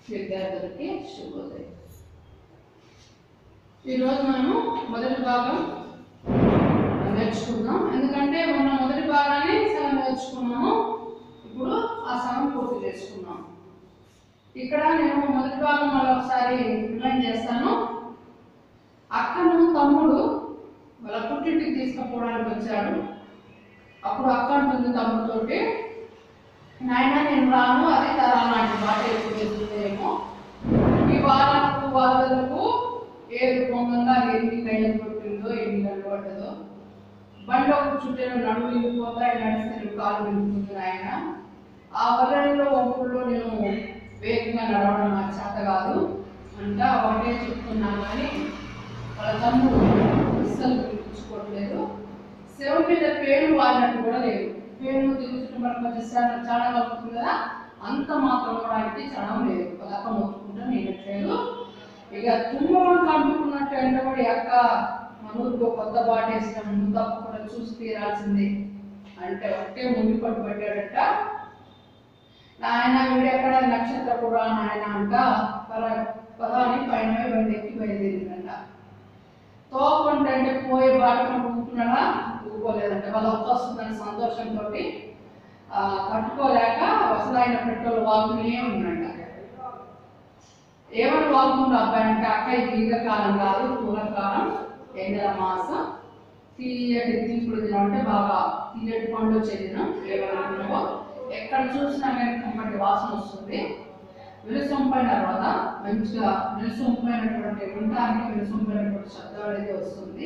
విద్యార్థులకి శుభోదయం ఈరోజు మనము మొదటి భాగం నేర్చుకుందాం ఎందుకంటే మనం మొదటి భాగాన్ని సగం నేర్చుకున్నాము ఇప్పుడు ఆ సగం పూర్తి చేసుకున్నాం ఇక్కడ నేను మొదటి భాగం మళ్ళీ ఒకసారి రిమైండ్ చేస్తాను అక్కను తమ్ముడు వాళ్ళ పుట్టింటికి తీసుకుపోవడానికి వచ్చాడు అప్పుడు అక్క అంటుంది తమ్ముడితోటి నాయన నేను రాను అది తరా నాటి మాట ఎప్పుడు చేస్తుందేమో ఈ వారాలకు వారాలకు ఏది పొంగంగా ఎన్ని కయ్యలు కొట్టిందో ఎన్ని గంటలు పడ్డదో బండిలో కూర్చుంటే నడుము ఇరిగిపోతాయి నడిస్తే నువ్వు కాలు విరుగుతుంది ఆయన ఆ వరంలో ఒప్పుల్లో నేను వేగంగా నడవడం నాకు చేత కాదు అంట ఒకటే చెప్తున్నాను కానీ వాళ్ళ తమ్ముడు అస్సలు వినిపించుకోవట్లేదు శివం మీద పేరు వాడినట్టు కూడా లేదు పేరు తిరుగుతుంటే మనకు కొంచెం చాలా చాలా అవుతుంది కదా అంత మాత్రం కూడా ఆయనకి చడం లేదు వాళ్ళ అక్క మొత్తుకుంటా నేనట్లేదు ఇక తుమ్మలను కంటుకున్నట్టు వెంటబడి అక్క మన ఊరికి ఒక కొత్త బాట వేసిన ముందు తప్పకుండా చూసి తీరాల్సిందే అంటే ఒకే ముందు పట్టు పెట్టాడట నాయన వీడెక్కడ నక్షత్ర కూడా నాయన అంట పర పదాన్ని పైన బండి ఎక్కి బయలుదేరిందంట తోకుంటే అంటే పోయే బాట ఊపుకున్నాడా ఊపుకోలేదంట వాళ్ళ వస్తుందని సంతోషంతో కట్టుకోలేక వసలైన పెట్రోల్ వాగుతూనే ఉన్నాడంట ఏమని వాగుతుండ అబ్బాయి అంటే అక్క ఇది దీర్ఘకాలం కాదు పూలకాలం ఎండల మాసం తీయటి తీపుడు దినం అంటే బాగా తీయటి పండు వచ్చే దినం ఏమనుకున్నావో ఎక్కడ చూసినా కానీ కమ్మటి వాసన వస్తుంది విలుసొంపైన తర్వాత మంచిగా విలుసొంపైనటువంటి వినడానికి విలుసొంపైనటువంటి శబ్దం అనేది వస్తుంది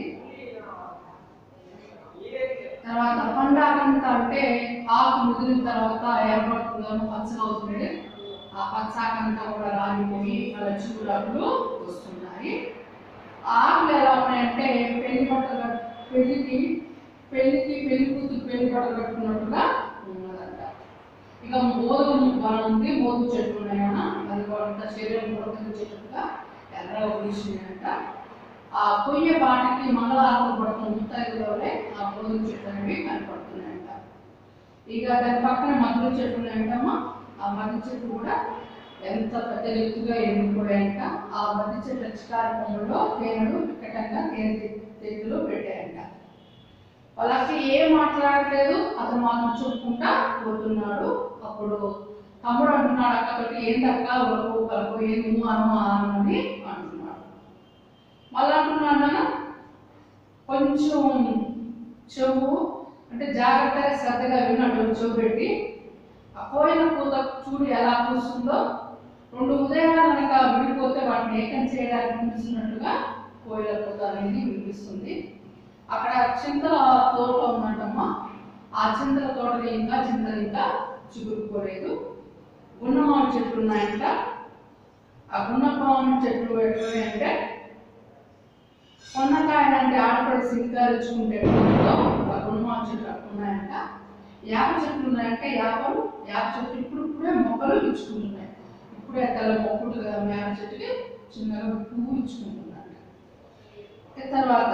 తర్వాత పండాకంత అంటే ఆకు ముదిరిన తర్వాత ఏర్పడుతుందో పచ్చగా అవుతుంది ఆ పచ్చాకంతా కూడా రాలిపోయి అలా చిగురాకులు వస్తున్నాయి ఆ ఆకులు ఎలా ఉన్నాయంటే పెళ్లి బట్టలు కట్- పెళ్లికి పెళ్లికి పెళ్లి కూతురు పెళ్లి బట్టలు కట్టుకున్నట్టుగా ఉన్నదంట ఇక మోదు వనం ఉంది మోదు చెట్లు ఉన్నాయన్న అది కూడా అంతా శరీరం పురకరించేటట్టుగా ఎర్రగా పూసినాయంట ఆ పొయ్య బాటకి మంగళారతులు పడుతున్న ముత్తైదులోనే ఆ మోదు చెట్లు అనేవి కనపడుతున్నాయంట ఇక దాని పక్కన మధుర చెట్లు ఉన్నాయంటమ్మా ఆ మధ్య చెట్లు కూడా ఎంత పెద్ద ఎత్తుగా ఎన్నుకోడాయంట ఆ మధ్య చెట్ల చికార కొమ్మలో తేనెలు వికటంగా తేనె తెగులు పెట్టాయంట వాళ్ళకి ఏం మాట్లాడట్లేదు అతను మాత్రం చూపుకుంటా పోతున్నాడు అప్పుడు తమ్ముడు అంటున్నాడు అక్కతోటి ఏంటి అక్క ఉలకు కలుపు ఏంది నువ్వు అను అని అంటున్నాడు మళ్ళీ అంటున్నాడు నాన్న కొంచెం చెవు అంటే జాగ్రత్తగా శ్రద్ధగా విన్నాడు చెవు పెట్టి ఆ కోయిల పూత చూడు ఎలా కూస్తుందో రెండు ఉదయాలు కనుక విడిపోతే వాటిని ఏకం చేయడానికి వినిపిస్తున్నట్టుగా కోయిల పూత అనేది వినిపిస్తుంది అక్కడ చింతల తోట ఉందంటమ్మా ఆ చింతల తోటలో ఇంకా చింతలు ఇంకా చిగురుకోలేదు గున్నమామిడి చెట్లు ఉన్నాయంట ఆ గున్నమామిడి చెట్లు ఎట్లున్నాయి అంటే కొన్నకాయలు అంటే ఆడపడి సింగారించుకుంటే ఆ గున్నమామిడి చెట్లు అట్లా ఉన్నాయంట యాప చెట్లు ఉన్నాయంటే యాపలు యాప చెట్లు ఇప్పుడు ఇప్పుడే మొక్కలు ఇచ్చుకుంటున్నాయి ఇప్పుడే తెల్ల మొక్కుడుగా యాప చెట్టుకి చిన్నగా పువ్వు ఇచ్చుకుంటున్నాయి ఇక తర్వాత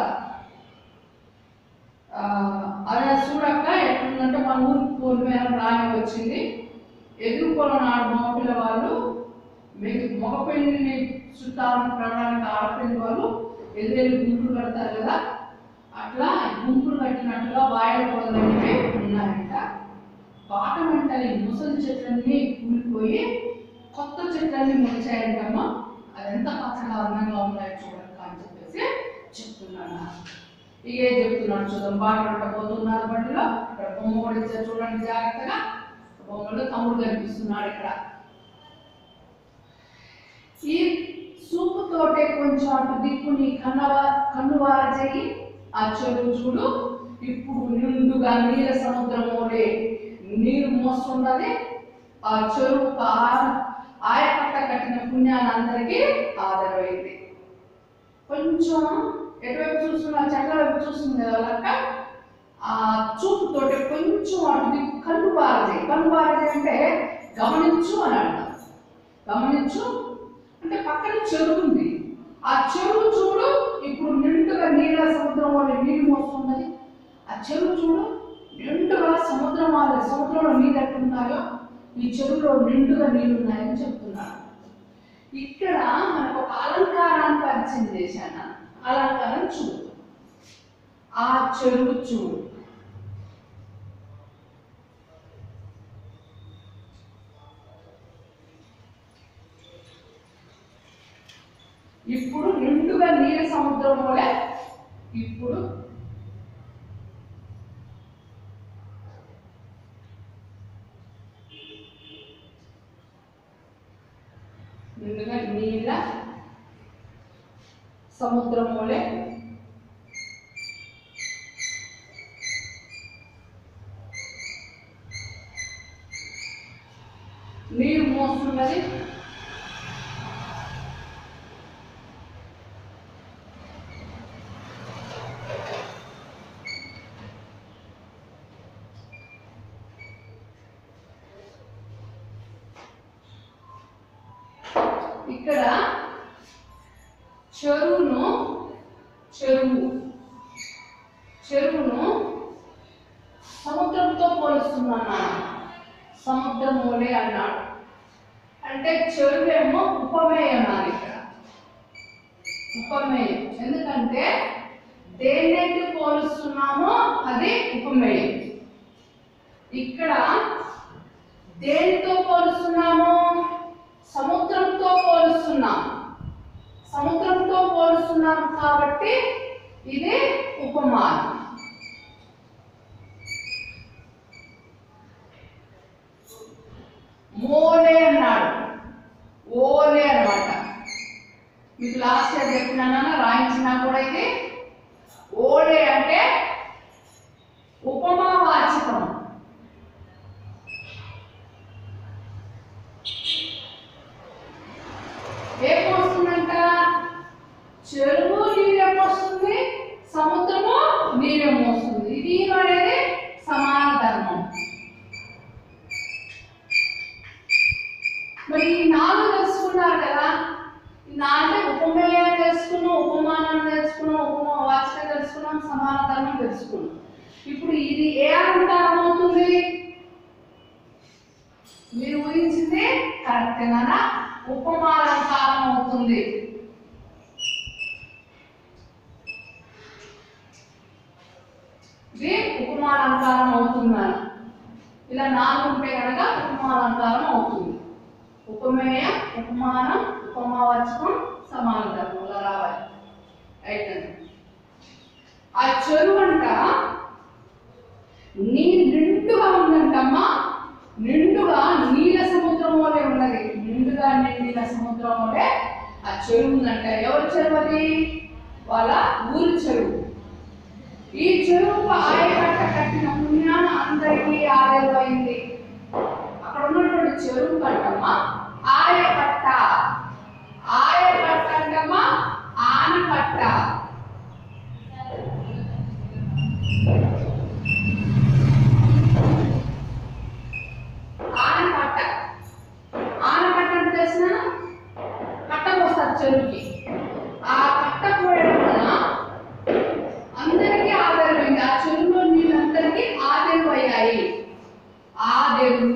ఆ, అదే చూడక్క ఎట్లుందంటే మన ఊరికి పోలి మీద రాని వచ్చింది ఎదుర్కొన్న నాడు మగపిల్ల వాళ్ళు మీకు మగపెళ్ళిని చుట్టాలను పడడానికి ఆడపిల్లి వాళ్ళు ఎదురెళ్ళి గుంపులు కడతారు కదా అట్లా గుంపులు కట్టినట్టుగా వాయిల పొదలనేవి ఉన్నాయంట పాట వెంటనే ముసలి చెట్లన్నీ కూలిపోయి కొత్త చెట్లన్నీ మొలిచాయంటమ్మా అదెంత పచ్చగా అందంగా ఉన్నాయో చూడక్క అని చెప్పేసి చెప్తున్నాను ఇక ఏం చెప్తున్నాడు చూద్దాం బాగా పోతున్నారు బండిలో ఇక్కడ బొమ్మ కూడా ఇచ్చారు చూడండి జాగ్రత్తగా బొమ్మలో తమ్ముడు కనిపిస్తున్నాడు ఇక్కడ ఈ సూపుతోటే కొంచెం అటు దిక్కుని కన్నవా కన్నువార చేయి ఆ చెరువు చూడు ఇప్పుడు నిండుగా నీల సముద్రం ఓడే నీరు మోస్తున్నది ఆ చెరువు ఆయకట్ట కట్టిన పుణ్యాన్ని అందరికీ ఆదరమైంది కొంచెం ఎటువైపు చూస్తున్నా చెట్ల వైపు చూస్తుంది కదా లక్క ఆ చూపుతోటి కొంచెం అటు దిక్కు కన్ను బారది కన్ను బారది అంటే గమనించు అని అంటాం గమనించు అంటే పక్కన చెరువు ఉంది ఆ చెరువు చూడు ఇప్పుడు నిండుగా నీళ్ళ సముద్రం వల్ల నీళ్ళు మోస్తున్నది ఆ చెరువు చూడు నిండుగా సముద్రం వాళ్ళ సముద్రంలో నీళ్ళు ఎట్లున్నాయో ఈ చెరువులో నిండుగా నీళ్ళు ఉన్నాయని చెప్తున్నాడు ఇక్కడ మనకు ఒక అలంకారాన్ని పరిచయం చేశాను అలంకారం చూడు ఆ చెరువు చూడు ఇప్పుడు నిండుగా నీల సముద్రం వలె ఇప్పుడు నిండుగా నీల సముద్రం వలె నీరు మోస్తున్నది ఇక్కడ చెరువును చెరువు చెరువును సముద్రంతో పోలుస్తున్నాను సముద్రం మూలే అన్నాడు అంటే చెరువేమో ఉపమేయం అని ఇక్కడ ఉపమేయం ఎందుకంటే దేన్నైతే పోలుస్తున్నామో అది ఉపమేయం ఇక్కడ దేనితో పోలుస్తున్నాము సముద్రంతో పోలుస్తున్నాం సముద్రంతో పోలుస్తున్నాం కాబట్టి ఇది ఉపమానం మోలే అన్నాడు ఓలే అన్నమాట మీకు లాస్ట్ ఇయర్ చెప్పినానా రాయించినా కూడా ఇది ఓలే అంటే ఉపమావాచకం ఏం వస్తుందంట చెరువు నీరేం వస్తుంది సముద్రము నీరేం వస్తుంది ఇది అనేది సమాన ధర్మం మరి ఈ నాలుగు తెలుసుకున్నారు కదా ఈ నాలుగు ఉపమేయం తెలుసుకున్నాం ఉపమానం తెలుసుకున్నాం ఉపమా వాచకం తెలుసుకున్నాం సమాన ధర్మం తెలుసుకున్నాం ఇప్పుడు ఇది ఏ అలంకారం అవుతుంది మీరు ఊహించింది కరెక్టేనా ఉపమాలంకారం అవుతుంది ఇది ఉపమాలంకారం అవుతుందని ఇలా నాలుగు ఉంటే కనుక ఉపమాలంకారం అవుతుంది ఉపమేయం ఉపమానం ఉపమావచకం సమాన ధర్మం ఇలా రావాలి అయితే ఆ చెరువు అంట నీ నిండుగా ఉందంటమ్మా నిండుగా నీల సముద్రం వలె ఉన్నది నిండుగా నీల సముద్రం వలె ఆ చెరువు ఉందంట ఎవరి చెరువు అది వాళ్ళ ఊరి చెరువు ఈ చెరువు ఆయకట్ట కట్టిన పుణ్యాన అందరికీ ఆదాయమైంది అక్కడ ఉన్నటువంటి చెరువు కట్టమ్మా ఆయకట్ట ఆయకట్ట అంటమ్మా ఆనకట్ట ఆనకట్ట ఆనకట్ట అంటే తెలిసిన కట్ట పోస్తారు చెరువుకి ఆ కట్ట పోయడం వలన అందరికీ ఆధారమైంది ఆ చెరువులో నీళ్ళందరికీ ఆదేరు అయ్యాయి ఆదేరు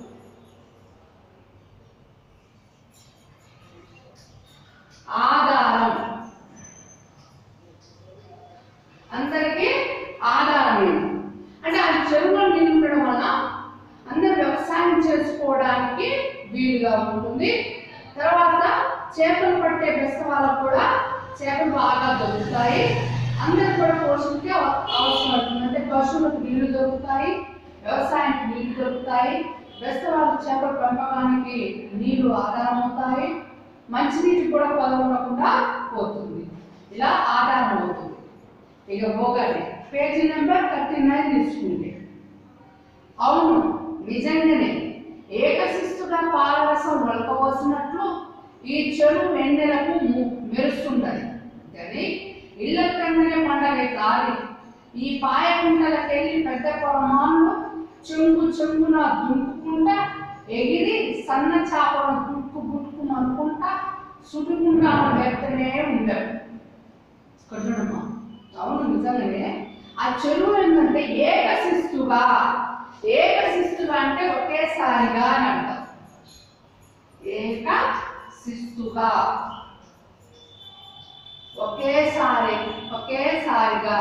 ఆధారం అందరికీ ఆధారమైంది అంటే ఆ చెరువులో నీళ్ళు ఉండడం వలన అందరు వ్యవసాయం చేసుకోవడానికి వీలుగా ఉంటుంది తర్వాత చేపలు పట్టే బెస్త వాళ్ళకు కూడా చేపలు బాగా దొరుకుతాయి అందరు కూడా పోషణకి అవ- అవసరం అవుతుంది అంటే పశువులకు నీళ్లు దొరుకుతాయి వ్యవసాయానికి నీళ్లు దొరుకుతాయి బెస్త వాళ్ళ చేపల పెంపకానికి నీళ్లు ఆధారం అవుతాయి మంచినీటి కూడా కొదవకుండా పోతుంది ఇలా ఆధారం అవుతుంది ఇక పోగాలి పేజీ నెంబర్ థర్టీ నైన్ తీసుకుంటే అవును నిజంగానే ఏకశిస్తుగా పాలరసం ఒలకవలసినట్లు ఈ చెరువు వెన్నెలకు ము- మెరుస్తుంటది కానీ ఇళ్ళ కందనే పండగ కాదు ఈ పాయ కుంటలకెళ్ళి పెద్ద పొలమాన్లు చెంగు చెంగున దుంకుకుంటా ఎగిరి సన్న చేపలను గుట్టుకు గుట్టుకు అనుకుంటా సుడుకుంటా వెళ్తూనే ఉండరు ఇక్కడ చూడమ్మా అవును నిజంగానే ఆ చెరువు ఏంటంటే ఏకశిస్తుగా ఏకశిస్తుగా అంటే ఒకేసారిగా అని అర్థం ఏక శిస్తుగా ఒకేసారి ఒకేసారిగా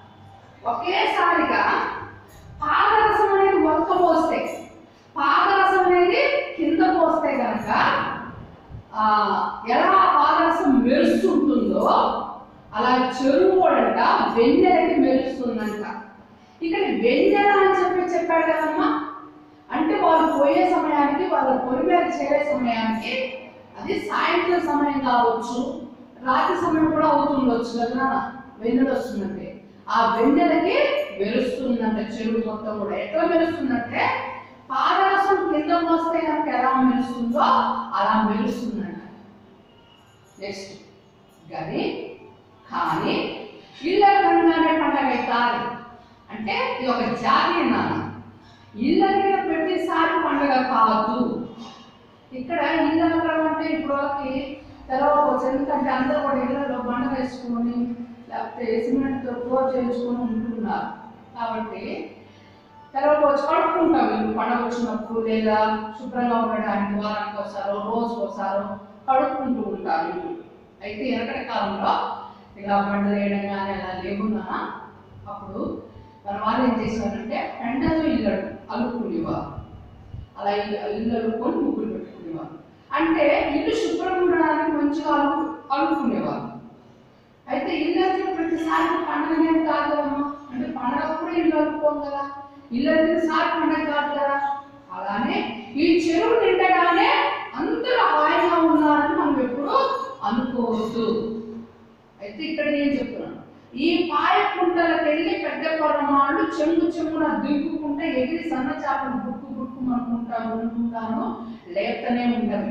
ఒకేసారిగా పాదరసం అనేది ఒక్క పోస్తే పాదరసం అనేది కింద పోస్తే కనుక ఆ, ఎలా పాదరసం మెరుస్తుంటుందో అలా చెరువు కూడంట వెన్నెలకి మెరుస్తుందంట ఇక్కడ వెన్నెల అని చెప్పి చెప్పాడు కదమ్మా అంటే వాళ్ళు పోయే సమయానికి వాళ్ళ పొరి మీద చేరే సమయానికి అది సాయంత్రం సమయం కావచ్చు రాత్రి సమయం కూడా అవుతుండొచ్చు కదా వెన్నెల వస్తుందంటే ఆ వెన్నెలకి మెరుస్తుందంట చెరువు మొత్తం కూడా ఎట్లా మెరుస్తుందంటే పాదరసం కింద వస్తే కనుక ఎలా మెరుస్తుందో అలా మెరుస్తుందంట నెక్స్ట్ కానీ కానీ ఇళ్ళ కనుగానే పండగ కాదు అంటే ఇది ఒక జాతీయ నాన్న ఇళ్ళ దగ్గర ప్రతిసారి పండగ కాదు ఇక్కడ ఇల్లు అమ్మకం అంటే ఇప్పుడు వాళ్ళకి తెలవకపోవచ్చు ఎందుకంటే అందరూ కూడా ఇళ్ళలో బండ వేసుకొని లేకపోతే సిమెంట్తో ఫ్లోర్ చేయించుకొని ఉంటున్నారు కాబట్టి తెలవకపోవచ్చు కడుక్కుంటాం ఇల్లు పండగ వచ్చినప్పుడు లేదా శుభ్రంగా ఉండడానికి వారానికి ఒకసారో రోజుకి ఒకసారో కడుక్కుంటూ ఉంటారు ఇల్లు అయితే వెనకటి కాలంలో ఇలా బండ వేయడం కానీ అలా లేకున్నా అప్పుడు మన వాళ్ళు ఏం చేసేవారంటే పెంటతో ఇల్లు అల్లుకునేవారు అలా ఇల్లు ఇల్లు అల్లుకొని ముగ్గులు పెట్టుకునేవారు అంటే ఇల్లు శుభ్రంగా ఉండడానికి మంచిగా అల్లు అల్లుకునేవారు అయితే ఇల్లు అల్లిన ప్రతిసారి పండుగ అనేది కాదు కదమ్మా అంటే పండగప్పుడు ఇల్లు అల్లుకోం కదా ఇల్లు అల్లినసారి పండగ కాదు కదా అలానే ఈ చెరువు నిండగానే అందరూ హాయిగా ఉన్నారని మనం ఎప్పుడు అనుకోవద్దు అయితే ఇక్కడ నేను చెప్తున్నాను ఈ పాయ కుంటలకు వెళ్ళి పెద్ద కొరమాళ్ళు చెంగు చెంగున దింపుకుంటే ఎగిరి సన్న చేపలు బుక్కు బుక్కు అనుకుంటాను అనుకుంటాను లేపుతూనే ఉండవి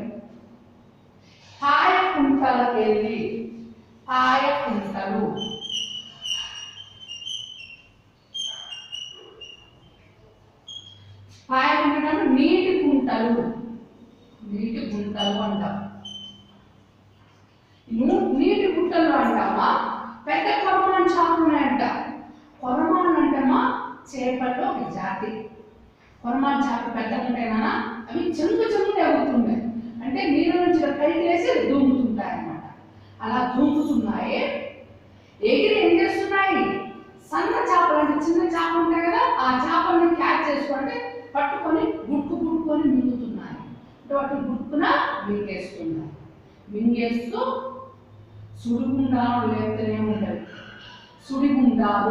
పాయ కుంటలకు వెళ్ళి పాయ కుంటలు పాయ కుంటలు నీటి కుంటలు నీటి గుంటలు అంటాం ను- నీటి గుట్టలు అంటామా పెద్ద కొరమాన్ చేపలు ఉన్నాయంట కొరమాన్ అంటేమా చేపల్లో ఒక జాతి కొరమాన్ చేప పెద్దగా ఉంటాయినా అవి చెంగు చెంగు ఎగురుతున్నాయి అంటే నీళ్ళ నుంచి ఇలా పైకి వేసి దూకుతుంటాయి అన్నమాట అలా దూకుతున్నాయి ఎగిరి ఏం చేస్తున్నాయి సన్న చేపలు అంటే చిన్న చేప ఉంటాయి కదా ఆ చేపల్ని క్యాచ్ చేసుకుంటే పట్టుకొని గుట్టు గుట్టుకొని మింగుతున్నాయి అంటే వాటిని గుట్టున మింగేస్తున్నాయి మింగేస్తూ సుడిగుండాలు లేపుతూనే ఉంటాయి సుడిగుండాలు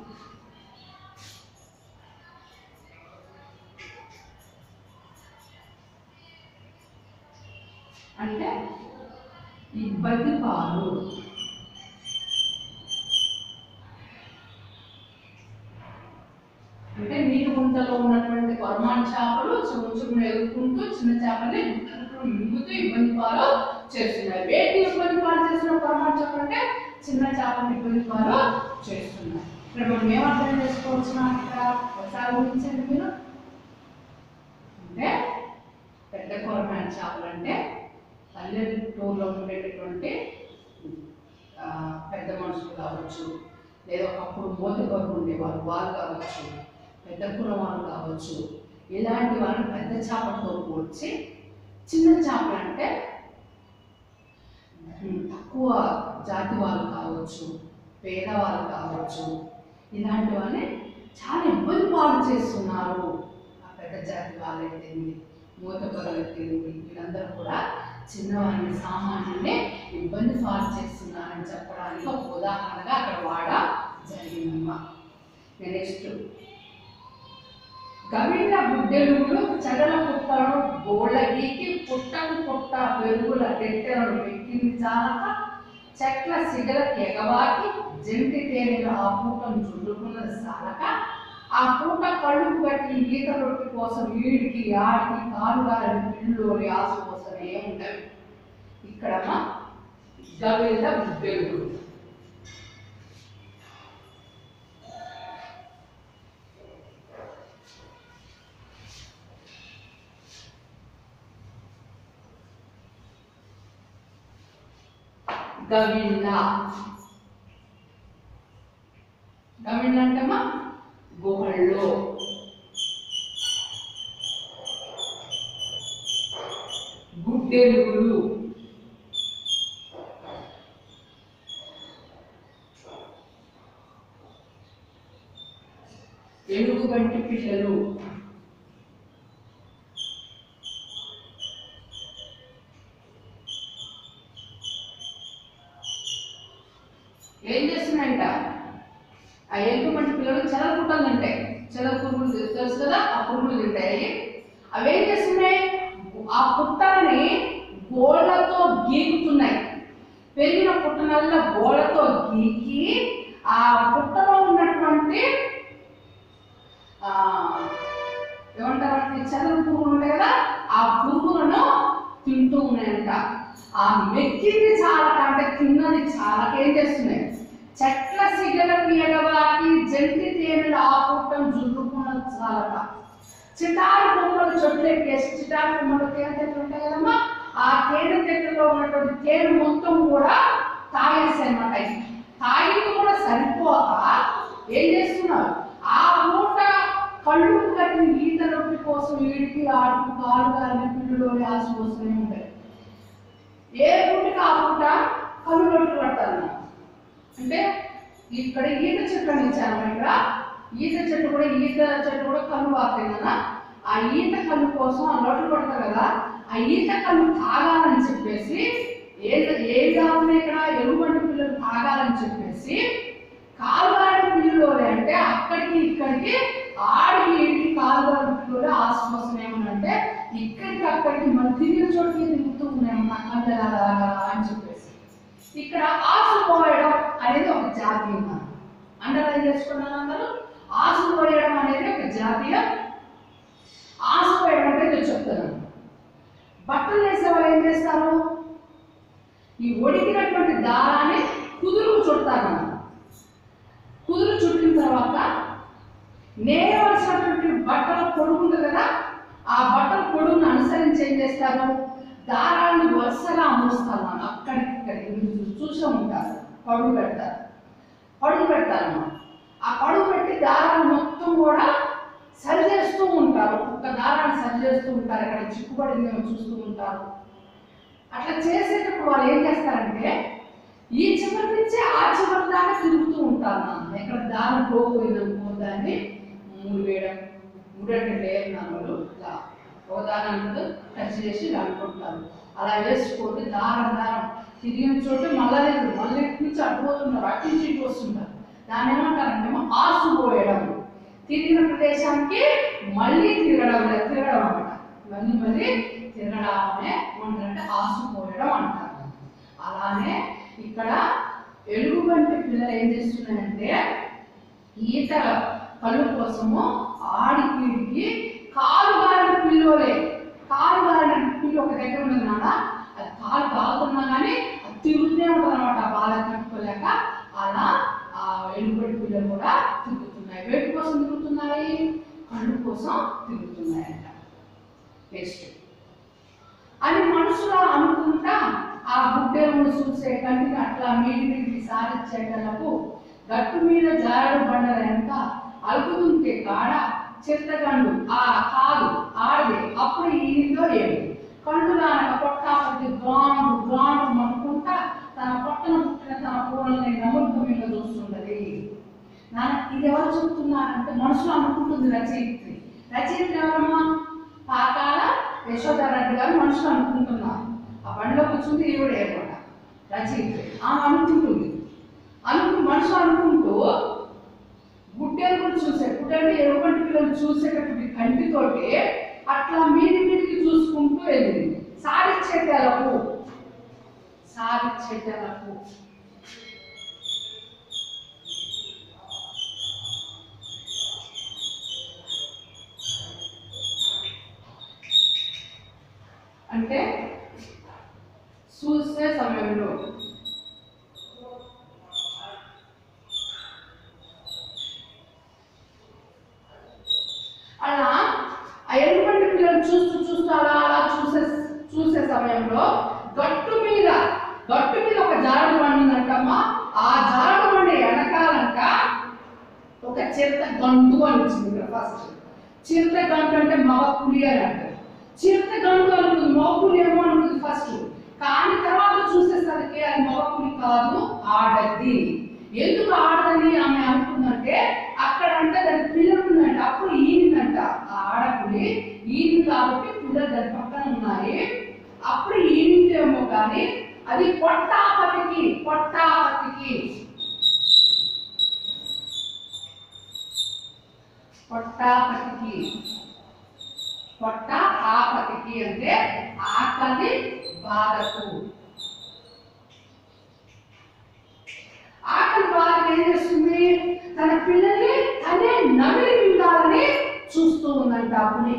అంటే ఇబ్బంది పాలు అంటే నీటి గుంటలో ఉన్నటువంటి కొరమాన్ చేపలు చిన్న చిన్న ఎదుర్కొంటూ చిన్న చేపల్ని గుంటలు మింగుతూ ఇబ్బంది పాలు చేస్తున్నాయి వేటి ఇబ్బంది పాలు చేస్తున్న కొరమాన్ చేప అంటే చిన్న చేపలు ఇబ్బంది పాలు చేస్తున్నాయి ఇక్కడ మనం ఏమర్థం చేసుకోవచ్చు నాకు ఇక్కడ ఒకసారి ఊహించండి మీరు అంటే పెద్ద కొరమాన్ చేపలు అంటే పల్లెటూరులో ఉండేటటువంటి ఆ, పెద్ద మనుషులు కావచ్చు లేదా ఒకప్పుడు మోతకొరకు ఉండేవారు వాళ్ళు కావచ్చు పెద్ద కులం వాళ్ళు కావచ్చు ఇలాంటి వాళ్ళని పెద్ద చేపలతో పోల్చి చిన్న చేపలు అంటే ఉమ్, తక్కువ జాతి వాళ్ళు కావచ్చు పేదవాళ్ళు కావచ్చు ఇలాంటి వాళ్ళని చాలా ఇబ్బంది పాలు చేస్తున్నారు ఆ పెద్ద జాతి వాళ్ళైతే మూతకొరలైతే వీళ్ళందరూ కూడా చిన్నవాడిని సామాన్యుని ఇబ్బంది పాలు చేస్తున్నారని చెప్పడానికి ఒక ఉదాహరణగా అక్కడ వాడ జరిగిందమ్మా నెక్స్ట్ గవిళ్ళ గుడ్డెలుగులు చెగల పుట్టలను గోళ్ళ గీకి పుట్టకు పుట్ట పెరుగుల గెట్టెలను పెట్టింది చాలక చెట్ల సిగలకు ఎగవాకి జంటి తేనెలు ఆ పూటను చుట్టుకున్నది చాలక ఆ పూట కళ్ళు పెట్టి ఈత రొట్టె కోసం ఈడికి ఆడికి కాలుగాలి పిల్లోని ఆశ కోసం ఏముండవు ఇక్కడ గవిళ్ళ గుడ్డెలుగులు గవిళ్ళ గవిళ్ళ అంటేమా గుహల్లో గుడ్డెలుగులు పిల్లలు ఏం చేస్తున్నాయంట ఆ ఎలుగుబంటి పిల్లలు చెల పుట్టలు తింటాయి చెల పురుగులు తె- తెలుసు కదా ఆ పురుగులు తింటాయి అవి ఏం చేస్తున్నాయి ఆ పుట్టని గోళ్ళతో గీకుతున్నాయి పెరిగిన పుట్టనల్లా గోళ్ళతో గీకి ఆ పుట్టలో ఉన్నటువంటి ఆ, ఏమంటారు వాటిని చెదల పురుగులు ఉంటాయి కదా ఆ పురుగులను తింటూ ఉన్నాయంట ఆ మెక్కింది చాలా అంటే తిన్నది చాలా ఏం చేస్తున్నాయి చెట్ల సిగలకు ఎగబాకి జంటి తేనెలు ఆపుటం జుర్రుకున్నది చాలట చిటారు కొమ్మలు చెట్లు ఎక్కేసి చిటారు కొమ్మలు తేనె చెట్లు ఉంటాయి కదమ్మా ఆ తేనె చెట్లలో ఉన్నటువంటి తేనె మొత్తం కూడా తాగేసాయి అన్నమాట తాగింది కూడా సరిపోక ఏం చేస్తున్నారు ఆ మూట కళ్ళు కట్టిన ఈత నొప్పి కోసం ఈడికి ఆడుకు కాలు గాలి పిల్లులోని ఆశ కోసమే ఉంటాయి ఏ పూటకి ఆ పూట కళ్ళు నొప్పి పడతారు అంటే ఇక్కడ ఈత చెట్టు అని ఇచ్చాను ఇక్కడ ఈత చెట్టు కూడా ఈత చెట్టు కూడా కళ్ళు వాతాయి కదా ఆ ఈత కళ్ళు కోసం ఆ లోట్లు పడతారు కదా ఆ ఈత కళ్ళు తాగాలని చెప్పేసి ఏ ఏం కావాలి ఇక్కడ ఎలుగుబంటి పిల్లలు తాగాలని చెప్పేసి కాలువాడి పిల్లలు అంటే అక్కడికి ఇక్కడికి ఆడికి ఈడికి కాలువాడి పిల్లలు ఆశ్వాసం ఏమనంటే ఇక్కడికి అక్కడికి మన తిరిగిన చోటుకి తిరుగుతూ ఉన్నాయన్నమాట కళ్ళు అలాగా అలాగా అని చెప్పేసి ఇక్కడ ఆసు పోయడం అనేది ఒక జాతీయం అండర్లైన్ చేసుకున్నాను అందరూ ఆసు పోయడం అనేది ఒక జాతీయం ఆసు పోయడం అంటే నేను చెప్తాను బట్టలు వేసే వాళ్ళు ఏం చేస్తారు ఈ ఒడికినటువంటి దారాన్ని కుదురుకు చుడతారు కుదురు చుట్టిన తర్వాత నేయవలసినటువంటి బట్టల పొడుగు ఉంటుంది కదా ఆ బట్టల పొడుగును అనుసరించి ఏం చేస్తారు దారాన్ని వరుసగా అమరుస్తారు మనం అక్కడికి ఇక్కడికి మీరు చూసే ఉంటారు పడుగు పెడతారు పడుగు పెడతారు మనం ఆ పడుగు పెట్టి దారాన్ని మొత్తం కూడా సరి చేస్తూ ఉంటారు ఒక్క దారాన్ని సరి చేస్తూ ఉంటారు అక్కడ చిక్కుపడిందేమో చూస్తూ ఉంటారు అట్లా చేసేటప్పుడు వాళ్ళు ఏం చేస్తారంటే ఈ చివరి నుంచి ఆ చివరి దాకా తిరుగుతూ ఉంటారు నాన్న ఎక్కడ దారం పోకపోయిందనుకో దాన్ని మూడు వేయడం మూడు అంటే లేరు నాన్నలు ఇలా ఒక దారం అంటారు టచ్ చేసి ఇలా అనుకుంటారు అలా వేసుకొని దారం దారం తిరిగిన చోట మళ్ళీ లేదు మళ్ళీ ఇటు నుంచి అటు పోతున్నారు అటు నుంచి ఇటు వస్తుంటారు దాన్ని ఏమంటారంటే ఏమో ఆసు పోయడం తిరిగిన ప్రదేశానికి మళ్ళీ తిరగడం లేదు తిరగడం అన్నమాట మళ్ళీ మళ్ళీ తిరగడానే ఏమంటారంటే ఆసు పోయడం అంటారు అలానే ఇక్కడ ఎలుగుబంటి పిల్లలు ఏం చేస్తున్నాయంటే ఈత కళ్ళు కోసము ఆడికి కాలు గారిన పిల్లోలే కాలు గారిన పిల్లి ఒక దగ్గర ఉన్నది నాన్న అది కాలు కాలుతున్నా కానీ అది తిరుగుతూనే ఉంటుంది అనమాట బాగా కట్టుకోలేక అలా ఆ ఎలుగుబంటి పిల్లలు కూడా తిరుగుతున్నాయి వేటి కోసం తిరుగుతున్నాయి కళ్ళు కోసం తిరుగుతున్నాయంట నెక్స్ట్ అని మనసులో అనుకుంటా ఆ గుడ్డెలను చూసే కంటిని అట్లా మీది మీదికి సారించేటలకు గట్టు మీద జారడు బండల వెనక అలుగుతుంటే కాడ చిత్తగండు ఆ కాదు ఆడది అప్పుడు ఈనిందో ఏమి కళ్ళు నానక పొట్టాపతి గ్రాండు గ్రాండు అనుకుంటా తన పొట్టన పుట్టిన తన పూలని నమ్మకం మీద చూస్తున్నది నాన్న ఇది ఎవరు చెప్తున్నారంటే మనసులో అనుకుంటుంది రచయిత్రి రచయిత్రి ఎవరమ్మా పాకాల యశోధారెడ్డి గారు మనసులో అనుకుంటున్నారు ఆ బండిలో కూర్చుంది ఈవిడ అనమాట రచయిత్రి ఆమె అనుకుంటుంది అనుకు మనసు అనుకుంటూ గుడ్డెలు కూడా చూసే గుడ్డెలు ఎటువంటి పిల్లలు చూసేటటువంటి కంటితోటి అట్లా మీది మీదికి చూసుకుంటూ వెళ్ళింది సారిచ్చేటలకు సారిచ్చేటలకు అంటే చూసే సమయంలో అలా ఆ ఎలుగుబంటి పిల్లలు చూస్తూ చూస్తూ అలా అలా చూసే చూసే సమయంలో గట్టు మీద గట్టు మీద ఒక జారుడు బండి ఉందంటమ్మా ఆ జారుడు బండి వెనకాలంట ఒక చిరుత గండు అని వచ్చింది ఇక్కడ ఫస్ట్ చిరుత గండు అంటే మగ పులి అని అంటారు చిరుత గండు అనుకుంది మగ పులి ఏమో అనుకుంది ఫస్ట్ కానీ తర్వాత చూసేసరికి అది మగ పులి కాదు ఆడది ఎందుకు ఆడదని ఆమె అనుకుందంటే అక్కడ అంటే దాని పిల్లలు ఉందంట అప్పుడు ఈనిందంట ఆ ఆడపులి ఈనింది కాబట్టి పిల్లలు దాని పక్కన ఉన్నాయి అప్పుడు ఈనిందేమో కానీ అది పొట్టాపతికి పొట్టాపతికి పొట్టాపతికి పొట్ట ఆపతికి అంటే ఆకలి బాధకు ఆకలి బాధకు ఏం చేస్తుంది తన పిల్లల్ని తనే నమిలి మింగాలని చూస్తూ ఉందంట ఆ పులి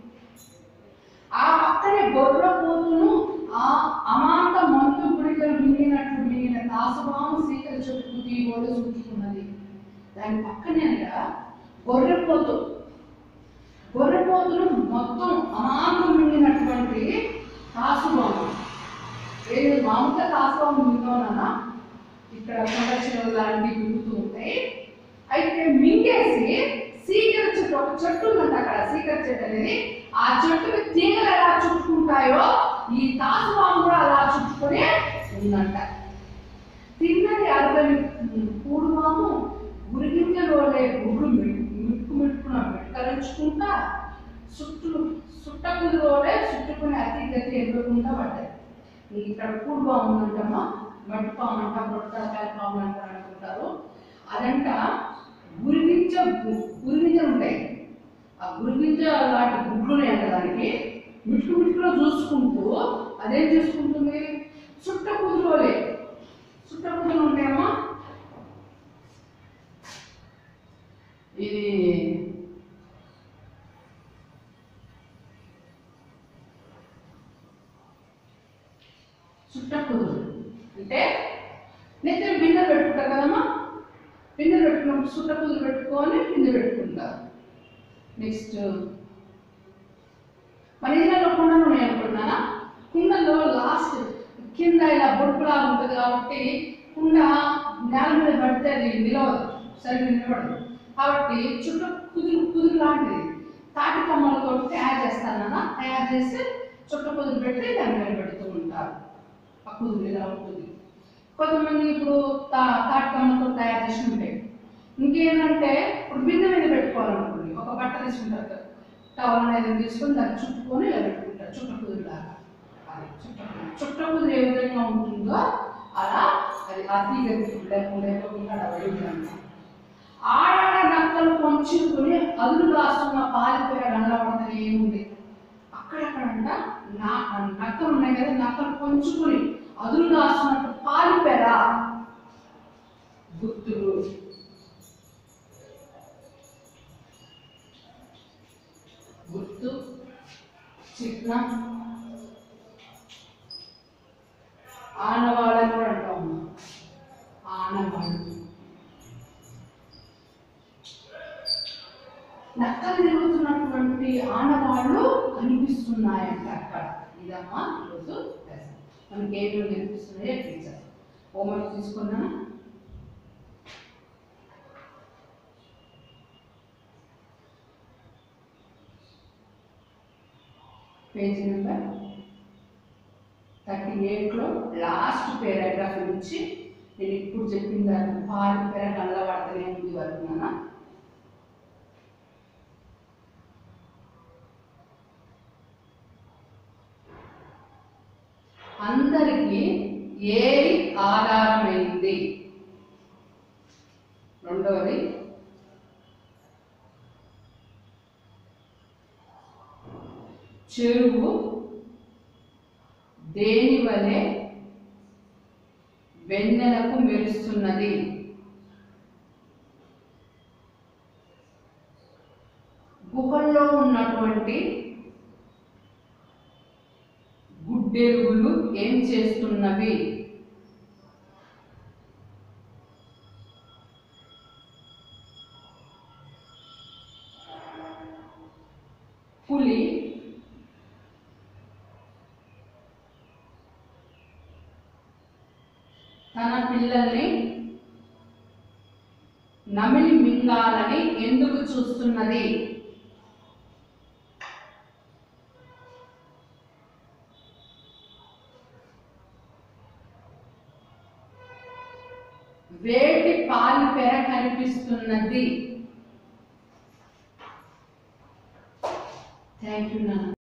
ఆ పక్కనే గొర్రె పోతును ఆ అమాంత మంతు గుడికలు మింగినట్లు మింగిన దాసభావం సీకరి చెట్టుకు తీగోడు చూచుకున్నది దాని పక్కనే గొర్రెపోతు గొర్రెపోతులు మొత్తం అమాంతం మింగినటువంటి కాసుబాము ఏది మామూలుగా కాసుబాము మింగోనా ఇక్కడ కొండచెరువు లాంటివి మింగుతూ ఉంటాయి అయితే మింగేసి సీకర చెట్టు ఒక చెట్టు ఉందంట అక్కడ సీకర చెట్టు అనేది ఆ చెట్టుకి తీగలు ఎలా చుట్టుకుంటాయో ఈ తాసుబాము కూడా అలా చుట్టుకొని ఉందంట తిన్నది అరవై కూడుమాము గురిగింజలోనే గుడ్లు మిట్టు మిట్టుకున్న మెట్టకరించుకుంటా చుట్టూ చుట్టకుదిలోనే చుట్టుకుని అతి గతి ఎదురకుండా పడ్డాయి నీకు ఇక్కడ కూడుపాము ఉందంటమ్మా మట్టి పాము అంట బొట్టకాయ పాము అంటారు అనుకుంటారు అదంట గురిగింజ గురిగింజలు ఉంటాయి ఆ గురిగింజ లాంటి గుడ్లు ఉన్నాయంట దానికి మిట్టు మిట్టులో చూసుకుంటూ అదేం చూసుకుంటుంది చుట్ట కుదురోలే చుట్ట కుదురు ఉంటాయమ్మా ఇది చుట్ట కుదురు అంటే నెత్తిన బిందె పెట్టుకుంటారు కదమ్మా బిందె పెట్టుకున్నప్పుడు చుట్ట కుదురు పెట్టుకొని బిందె పెట్టుకుంటారు నెక్స్ట్ మన ఇళ్ళలో కుండలు ఉన్నాయి అనుకుంటున్నానా కుండలో లాస్ట్ కింద ఇలా బొడుపులాగా ఉంటుంది కాబట్టి కుండ నేల మీద పడితే అది నిలవదు సరిగ్గా నిలబడదు కాబట్టి చుట్టూ కుదురు కుదురు లాంటిది తాటి కొమ్మలతో తయారు చేస్తానన్నా తయారు చేసి చుట్టూ కుదురు పెట్టి దాని మీద పెడుతూ ఉంటారు ఆ కుదురు ఇలా ఉంటుంది కొంతమంది ఇప్పుడు తా తాటి కొమ్మలతో తయారు చేసి ఉంటాయి ఇంకేంటంటే ఇప్పుడు బిందె మీద పెట్టుకోవాలనుకోండి ఒక బట్ట తీసుకుంటారు కదా టవల్ అనేది తీసుకొని దాన్ని చుట్టుకొని ఇలా పెట్టుకుంటారు చుట్ట కుదురులాగా అది చుట్ట కుదురు చుట్ట కుదురు ఏ విధంగా ఉంటుందో అలా అది అతి లేకుండా లేకుండా అలా ఉందన్నమాట ఆడాడ నక్కలు పొంచుకుని అదులు కాస్తున్న పాలిపోయే కనబడుతుంది ఏముంది అక్కడక్కడంట నా నక్కలు ఉన్నాయి కదా నక్కలు పొంచుకుని అదులు కాస్తున్నట్టు పాలిపెరా గుర్తులు గుర్తు చిహ్నం ఆనవాళ్ళని కూడా అంటాం ఆనవాళ్ళు నక్కలు తిరుగుతున్నటువంటి ఆనవాళ్ళు కనిపిస్తున్నాయంట అక్కడ ఇదమ్మా ఈరోజు lesson. మనకి ఏమేమి కనిపిస్తున్నాయో టీచర్ హోంవర్క్ తీసుకున్నా పేజ్ నెంబర్ థర్టీ ఎయిట్లో లాస్ట్ పారాగ్రాఫ్ నుంచి నేను ఇప్పుడు చెప్పిన దాన్ని పాలు పేర కళ్ళబడతనే ఉంది వరకు నాన్న అందరికీ ఏది ఆధారమైంది రెండవది చెరువు దేని వలె వెన్నెలకు మెరుస్తున్నది గుహల్లో ఉన్నటువంటి గుడ్డెలుగులు ఏం చేస్తున్నవి పులి తన పిల్లల్ని నమిలి మింగాలని ఎందుకు చూస్తున్నది వేటి పాలు పెర కనిపిస్తున్నది థ్యాంక్ యూ నాన్న